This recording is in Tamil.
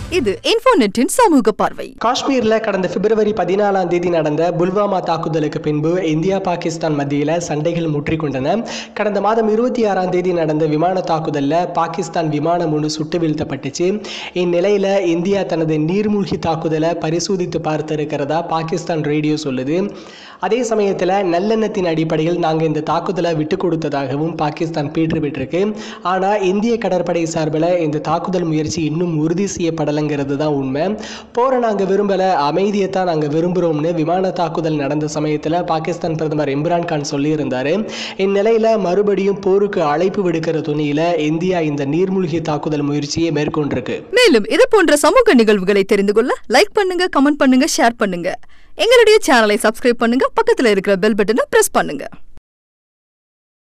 இது இன்ஃபோநெட்டின் சமூக பார்வை காஷ்மீர்ல கடந்த பிப்ரவரி பதினாலாம் தேதி நடந்த புல்வாமா தாக்குதலுக்கு பின்பு இந்தியா பாகிஸ்தான் மத்தியில் சண்டைகள் முற்றிக்கொண்டன கடந்த மாதம் இருபத்தி ஆறாம் தேதி நடந்த விமான தாக்குதல்ல பாகிஸ்தான் விமானம் ஒன்று சுட்டு வீழ்த்தப்பட்டுச்சு இந்நிலையில இந்தியா தனது நீர்மூழ்கி தாக்குதலை பரிசோதித்து பார்த்திருக்கிறதா பாகிஸ்தான் ரேடியோ சொல்லுது அதே சமயத்தில் நல்லெண்ணத்தின் அடிப்படையில் நாங்கள் இந்த தாக்குதலை விட்டு கொடுத்ததாகவும் பாகிஸ்தான் பீற்று விட்டிருக்கு ஆனால் இந்திய கடற்படை சார்பில் இந்த தாக்குதல் முயற்சி இன்னும் உறுதி செய்யப்படலைங்கிறது தான் உண்மை போரை நாங்கள் விரும்பலை அமைதியை தான் நாங்கள் விரும்புகிறோம்னு விமான தாக்குதல் நடந்த சமயத்தில் பாகிஸ்தான் பிரதமர் இம்ரான் கான் சொல்லியிருந்தார் இந்நிலையில் மறுபடியும் போருக்கு அழைப்பு விடுக்கிற துணியில் இந்தியா இந்த நீர்மூழ்கி தாக்குதல் முயற்சியை மேற்கொண்டிருக்கு மேலும் இது போன்ற சமூக நிகழ்வுகளை தெரிந்து கொள்ள லைக் பண்ணுங்க கமெண்ட் பண்ணுங்க ஷேர் பண்ணுங்க எங்களுடைய சேனலை சப்ஸ்கிரைப் பண்ணுங்க பக்கத்துல இருக்கிற பெல் பட்டனை பிரஸ் பண்ணுங்க